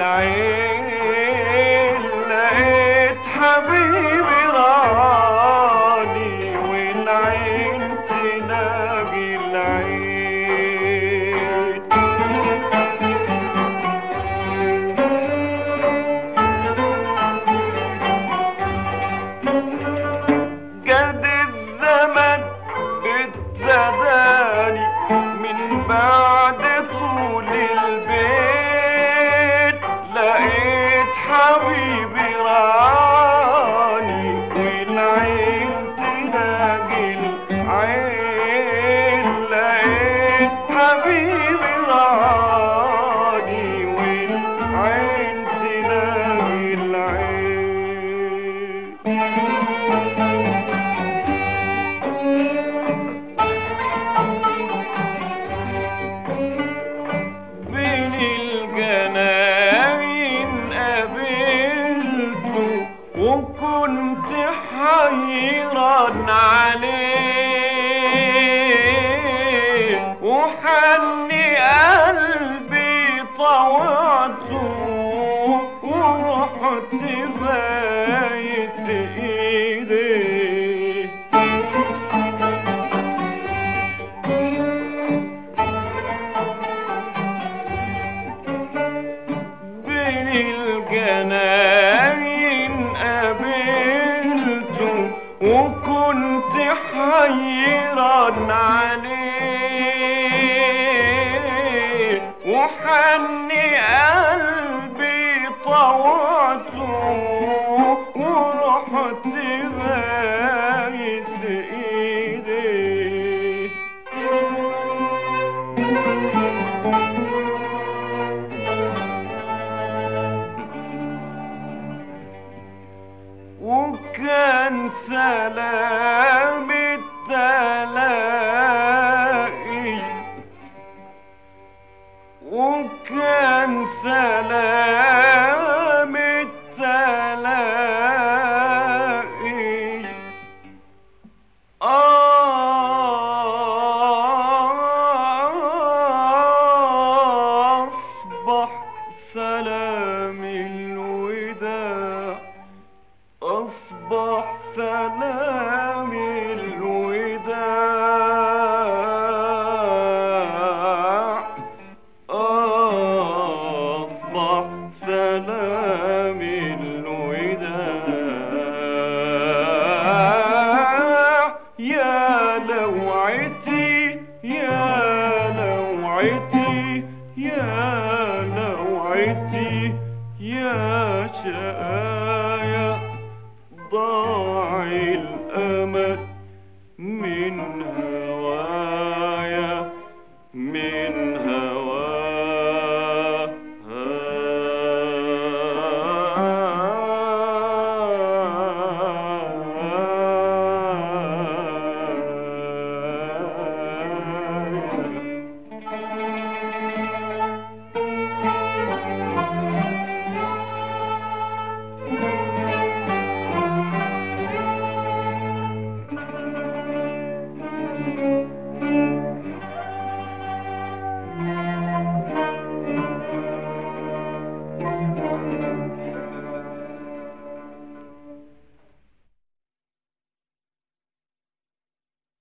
العين لقيت حبيبي راني والعين تلاقي العين قد الزمن ابتداني من بعد طول البيت لقيت حبيبي راني والعين تلاقي العين لقيت حبيبي راني والعين تلاقي العين بين الجناين قابلته وكنت حيران عليه وحني قلبي طوعته ورحت بايت ايديه بين الجناين قابلته وكنت حيران عليه وحني قلبي طوعته ورحت بايت ايديه وكان سلام التلاقي وكان سلام التلاقي أصبح سلام الوداع أصبح سلام الوداع أصبح سلام الوداع يا لوعتي يا لوعتي يا لوعتي يا شقايا ضاع